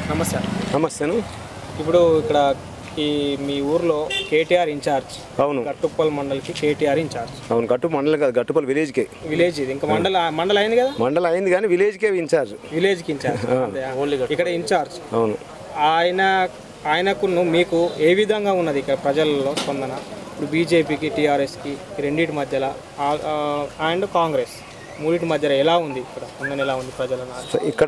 నమస్తే నమస్తేను ఇప్పుడు ఇక్కడ ఈ మీ ఊర్లో కేటీఆర్ ఇన్ఛార్జ్ అవును గట్టుప్పల్ మండల్కి కేటీఆర్ ఇన్ఛార్జ్ అవును గట్టు మండలం కాదు గట్టుపల్లి విలేజ్కే విలేజ్ ఇది ఇంకా మండల మండలం అయింది కదా మండలం అయింది కానీ విలేజ్కే ఇన్ఛార్జ్ విలేజ్కి ఇన్ఛార్జ్ ఓన్లీ ఇక్కడ ఇన్ఛార్జ్ అవును ఆయన ఆయనకు మీకు ఏ విధంగా ఉన్నది ఇక్కడ ప్రజల్లో స్పందన ఇప్పుడు బీజేపీకి టీఆర్ఎస్కి రెండింటి మధ్యలో అండ్ కాంగ్రెస్ మూడింటి మధ్యలో ఎలా ఉంది ఇక్కడ స్పందన ఎలా ఉంది ప్రజల నాడు? సో ఇక్కడ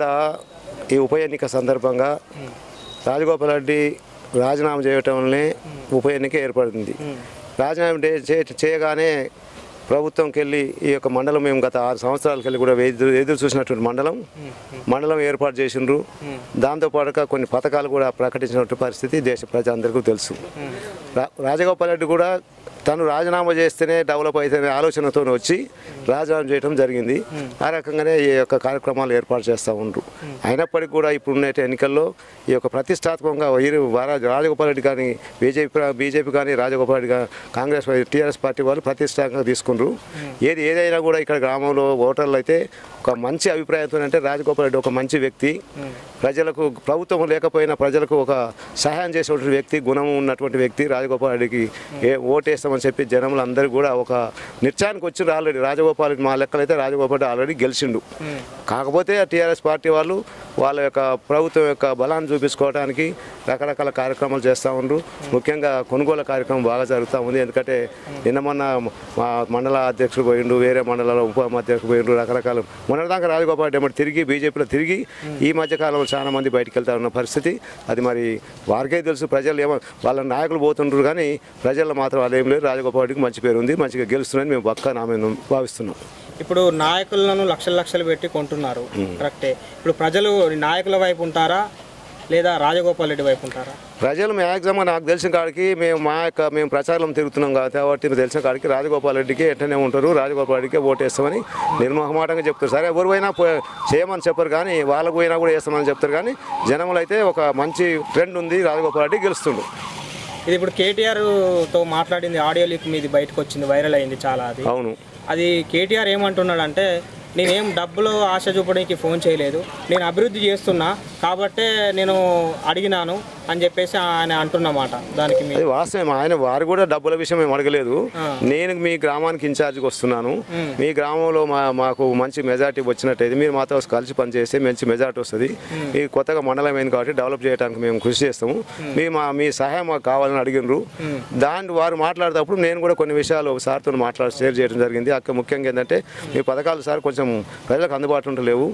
ఈ ఉప ఎన్నిక సందర్భంగా రాజగోపాల్ రెడ్డి రాజీనామా చేయటం వల్లనే ఉప ఎన్నిక ఏర్పడింది రాజీనామా డే- చే- చేయగానే ప్రభుత్వంకి వెళ్ళి ఈ యొక్క మండలం మేము గత ఆరు సంవత్సరాలకి వెళ్ళి కూడా ఎదురు ఎదురు చూసినటువంటి మండలం మండలం ఏర్పాటు చేసిండ్రు దాంతోపాటుగా కొన్ని పథకాలు కూడా ప్రకటించినటువంటి పరిస్థితి దేశ ప్రజలందరికీ తెలుసు రా- రాజగోపాల్ రెడ్డి కూడా తను రాజీనామా చేస్తేనే డెవలప్ అవుతుందనే ఆలోచనతో వచ్చి రాజీనామా చేయడం జరిగింది ఆ రకంగానే ఈ యొక్క కార్యక్రమాలు ఏర్పాటు చేస్తూ ఉండరు అయినప్పటికీ కూడా ఇప్పుడున్న ఎన్నికల్లో ఈ యొక్క ప్రతిష్టాత్మకంగా వీరు వారా- రాజగోపాల్ రెడ్డి కానీ బీజేపీ బీజేపీ కానీ రాజగోపాల్ రెడ్డి కానీ కాంగ్రెస్ టీఆర్ఎస్ పార్టీ వాళ్ళు ప్రతిష్టాత్మకంగా తీసుకుండ్రు ఏది ఏదైనా కూడా ఇక్కడ గ్రామంలో ఓటర్లు అయితే ఒక మంచి అభిప్రాయంతో అంటే రాజగోపాల్ రెడ్డి ఒక మంచి వ్యక్తి ప్రజలకు ప్రభుత్వం లేకపోయినా ప్రజలకు ఒక సహాయం చేసేటువంటి వ్యక్తి గుణం ఉన్నటువంటి వ్యక్తి రాజగోపాల్ రెడ్డికి ఏ ఓటేస్తామని చెప్పి జనములు అందరూ కూడా ఒక నిశ్చయానికి వచ్చి ఆల్రెడీ రాజగోపాల్ రెడ్డి మా లెక్కలైతే రాజగోపాల్ రెడ్డి ఆల్రెడీ గెలిచిండు కాకపోతే టీఆర్ఎస్ పార్టీ వాళ్ళు వాళ్ళ యొక్క ప్రభుత్వం యొక్క బలాన్ని చూపించుకోవడానికి రకరకాల కార్యక్రమాలు చేస్తూ ఉండ్రు ముఖ్యంగా కొనుగోలు కార్యక్రమం బాగా జరుగుతూ ఉంది ఎందుకంటే నిన్న మొన్న మా మండల అధ్యక్షుడు పోయిండు వేరే మండలాల ఉప అధ్యక్షుడు పోయిండు రకరకాల మొన్నటిదాకా రాజగోపాల్ రెడ్డి ఏమంటే తిరిగి బీజేపీలో తిరిగి ఈ మధ్య కాలంలో చాలా మంది బయటికి వెళ్తా ఉన్న పరిస్థితి అది మరి వారికే తెలుసు ప్రజలు ఏమో వాళ్ళ నాయకులు పోతుండ్రు కానీ ప్రజల్లో మాత్రం వాళ్ళు ఏం లేదు రాజగోపాల్ రెడ్డికి మంచి పేరు ఉంది మంచిగా గెలుస్తుందని మేము పక్కా నామే భావిస్తున్నాం ఇప్పుడు నాయకులను లక్షలు లక్షలు పెట్టి కొంటున్నారు కరెక్టే ఇప్పుడు ప్రజలు నాయకుల వైపు ఉంటారా లేదా రాజగోపాల్ రెడ్డి వైపు ఉంటారా ప్రజలు మ్యాక్సిమం నాకు తెలిసిన కాడికి మేము మా యొక్క మేము ప్రచారం తిరుగుతున్నాం కాబట్టి నాకు తెలిసిన కాడికి రాజగోపాల్ రెడ్డికి ఎట్టనే ఉంటారు రాజగోపాల్ రెడ్డికి ఓటేస్తామని నిర్మోహమాటంగా చెప్తారు సరే ఎవరు పోయినా పో- చేయమని చెప్పరు కానీ వాళ్ళకు పోయినా కూడా వేస్తామని చెప్తారు కానీ జనములు అయితే ఒక మంచి ట్రెండ్ ఉంది రాజగోపాల్ రెడ్డి గెలుస్తుండు ఇది ఇప్పుడు కేటీఆర్ తో మాట్లాడింది ఆడియో లీక్ మీది బయటకు వచ్చింది వైరల్ అయింది చాలా అది అవును అది కేటీఆర్ ఏమంటున్నాడు అంటే నేనేం డబ్బులు ఆశ చూపడానికి ఫోన్ చేయలేదు నేను అభివృద్ధి చేస్తున్నా కాబట్టే నేను అడిగినాను అని చెప్పేసి ఆయన అంటున్నమాట దానికి మీ అది వాస్తవం ఆయన వారు కూడా డబ్బుల విషయం ఏం అడగలేదు నేను మీ గ్రామానికి ఇన్ఛార్జ్కి వస్తున్నాను మీ గ్రామంలో మా మాకు మంచి మెజార్టీ వచ్చినట్టయితే మీరు మాతో కలిసి పనిచేస్తే మంచి మెజార్టీ వస్తుంది ఈ కొత్తగా మండలం అయింది కాబట్టి డెవలప్ చేయడానికి మేము కృషి చేస్తాము మీ మా మీ సహాయం మాకు కావాలని అడిగినారు దాన్ని వారు మాట్లాడేటప్పుడు నేను కూడా కొన్ని విషయాలు సార్తో మాట్లాడి షేర్ చేయడం జరిగింది అక్కడ ముఖ్యంగా ఏంటంటే మీ పథకాలు సార్ కొంచెం ప్రజలకు అందుబాటు ఉంటలేవు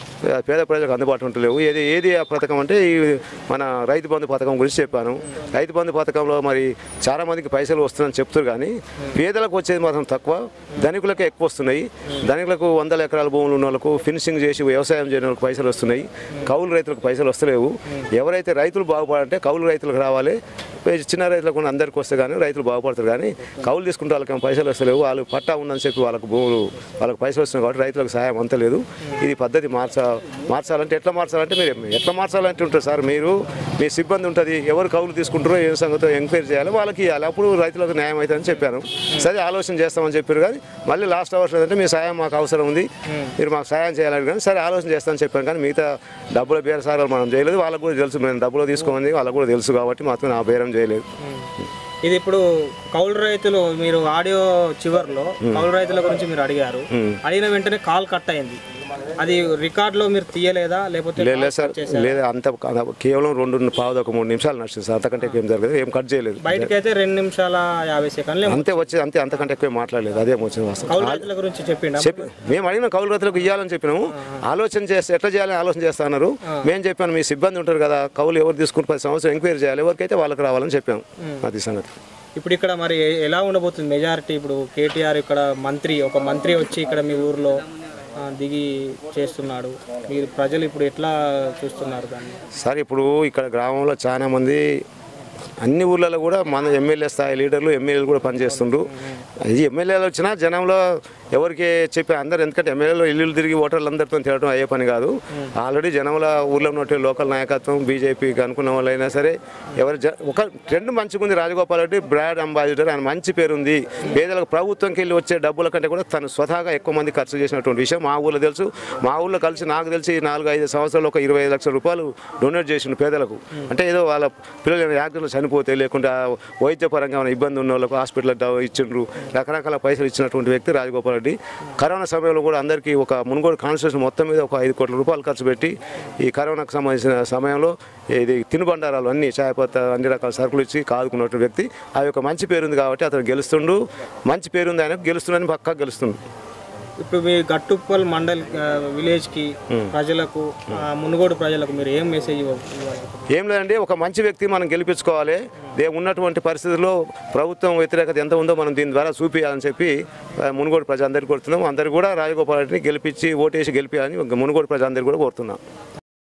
పేద ప్రజలకు అందుబాటు ఉంటలేవు ఏది ఏది ఆ పథకం అంటే ఈ మన రైతు బంధు పథకం గురించి చెప్పాను రైతు బంధు పథకంలో మరి చాలా మందికి పైసలు వస్తున్నాయని చెప్తారు కానీ పేదలకు వచ్చేది మాత్రం తక్కువ ధనికులకే ఎక్కువ వస్తున్నాయి ధనికులకు వందల ఎకరాల భూములు ఉన్న వాళ్ళకు ఫినిషింగ్ చేసి వ్యవసాయం చేయని వాళ్ళకి పైసలు వస్తున్నాయి కౌలు రైతులకు పైసలు వస్తలేవు ఎవరైతే రైతులు బాగుపడాలంటే కౌలు రైతులకు రావాలి చిన్న రైతులకు ఉన్న అందరికీ వస్తే కానీ రైతులు బాగుపడతారు కానీ కౌలు తీసుకుంటే వాళ్ళకి ఏం పైసలు వస్తలేవు వాళ్ళు పట్టా ఉందని చెప్పి వాళ్ళకు భూములు వాళ్ళకి పైసలు వస్తున్నాయి కాబట్టి రైతులకు సహాయం అంత లేదు ఇది పద్ధతి మార్చా మార్చాలంటే ఎట్లా మార్చాలంటే మీరు ఎట్లా మార్చాలంటే ఉంటుంది సార్ మీరు మీ సిబ్బంది ఉంటుంది ఎవరు కౌలు తీసుకుంటారో ఏం సంగతో ఎంక్వైరీ చేయాలి వాళ్ళకి ఇవ్వాలి అప్పుడు రైతులకు న్యాయం అవుతుందని చెప్పాను సరే ఆలోచన చేస్తామని చెప్పారు కానీ మళ్ళీ లాస్ట్ అవర్స్ ఏంటంటే మీ సాయం మాకు అవసరం ఉంది మీరు మాకు సాయం చేయాలని కానీ సరే ఆలోచన చేస్తామని చెప్పాను కానీ మిగతా డబ్బుల బేరసారాలు మనం చేయలేదు వాళ్ళకు కూడా తెలుసు మేము డబ్బులు తీసుకోమని వాళ్ళకు కూడా తెలుసు కాబట్టి మాత్రం నా బేరం చేయలేదు ఇది ఇప్పుడు కౌలు రైతులు మీరు ఆడియో చివర్లో కౌలు రైతుల గురించి మీరు అడిగారు అడిగిన వెంటనే కాల్ కట్ అయింది అది రికార్డులో మీరు తీయలేదా లేకపోతే లేదు లేదు సార్ లేదు అంత అంత కేవలం రెండు పావు ఒక మూడు నిమిషాలు నడుస్తుంది సార్ అంతకంటే ఎక్కువ ఏం జరగదు ఏం కట్ చేయలేదు బయటకైతే రెండు నిమిషాల యాభై సెకండ్లు ఏమో. అంతే వచ్చి అంతే అంతకంటే ఎక్కువ మాట్లాడలేదు అదే వచ్చింది వాస్తవం కౌలు రైతుల గురించి చెప్పిండ చెప్పి మేము అడిగిన కౌలు రైతులకు ఇవ్వాలని చెప్పినాము ఆలోచన చేస్తే ఎట్లా చేయాలని ఆలోచన చేస్తా అన్నారు మేము చెప్పాను మీ సిబ్బంది ఉంటారు కదా కౌలు ఎవరు తీసుకుని పది సంవత్సరం ఎంక్వైరీ చేయాలి ఎవరికైతే వాళ్ళకి రావాలని చెప్పాము అది సంగతి ఇప్పుడు ఇక్కడ మరి ఎలా ఉండబోతుంది మెజారిటీ ఇప్పుడు కేటీఆర్ ఇక్కడ మంత్రి ఒక మంత్రి వచ్చి ఇక్కడ మీ ఊర్లో ఆ, దిగి చేస్తున్నాడు మీరు ప్రజలు ఇప్పుడు ఎట్లా చూస్తున్నారు దాన్ని సార్ ఇప్పుడు ఇక్కడ గ్రామంలో చాలా మంది అన్ని ఊర్లలో కూడా మన ఎమ్మెల్యే స్థాయి లీడర్లు ఎమ్మెల్యేలు కూడా పనిచేస్తుండ్రు ఇది ఎమ్మెల్యేలు వచ్చినా జనంలో ఎవరికి చెప్పి అందరు ఎందుకంటే ఎమ్మెల్యేలు ఇల్లు తిరిగి ఓటర్లు అందరితో తిరగడం అయ్యే పని కాదు ఆల్రెడీ జనంలో ఊర్లో ఉన్నట్టు లోకల్ నాయకత్వం బీజేపీకి అనుకున్న వాళ్ళు అయినా సరే ఎవరు జ- ఒక ట్రెండ్ మంచిగా ఉంది రాజగోపాల్ రెడ్డి బ్రాడ్ అంబాసిడర్ ఆయన మంచి పేరు ఉంది పేదలకు ప్రభుత్వంకి వెళ్ళి వచ్చే డబ్బుల కంటే కూడా తను స్వతహాగా ఎక్కువ మంది ఖర్చు చేసినటువంటి విషయం మా ఊర్లో తెలుసు మా ఊర్లో కలిసి నాకు తెలిసి నాలుగు ఐదు సంవత్సరాలు ఒక ఇరవై ఐదు లక్షల రూపాయలు డొనేట్ చేసిండు పేదలకు అంటే ఏదో వాళ్ళ పిల్లలు యాక్సిడెంట్లో చనిపోతే లేకుండా వైద్యపరంగా ఏమైనా ఇబ్బంది ఉన్న వాళ్ళకు హాస్పిటల్ ఇచ్చిండ్రు రకరకాల పైసలు ఇచ్చినటువంటి వ్యక్తి రాజగోపాల్ రెడ్డి కరోనా సమయంలో కూడా అందరికీ ఒక మునుగోడు కాన్స్టిట్యూషన్ మొత్తం మీద ఒక ఐదు కోట్ల రూపాయలు ఖర్చు పెట్టి ఈ కరోనాకు సంబంధించిన సమయంలో ఇది తినుబండారాలు అన్ని చాయపత్త అన్ని రకాల సరుకులు ఇచ్చి కాదుకున్నటువంటి వ్యక్తి ఆ యొక్క మంచి పేరుంది కాబట్టి అతను గెలుస్తుండు మంచి పేరుంది ఆయన గెలుస్తుండని పక్కా గెలుస్తుండు ఇప్పుడు మీ గట్టుప్పల్ మండల్ ఆ, విలేజ్కి ప్రజలకు ఆ, మునుగోడు ప్రజలకు మీరు ఏం మెసేజ్ ఇవ్వ ఇవ్వాలి ఏం లేదండి ఒక మంచి వ్యక్తి మనం గెలిపించుకోవాలి దే ఉన్నటువంటి పరిస్థితుల్లో ప్రభుత్వం వ్యతిరేకత ఎంత ఉందో మనం దీని ద్వారా చూపించాలని చెప్పి ఆ, మునుగోడు ప్రజలందరికీ కోరుతున్నాం అందరు కూడా రాజగోపాల్ రెడ్డిని గెలిపించి ఓటేసి గెలిపించాలని మునుగోడు ప్రజలందరికీ కూడా కోరుతున్నాం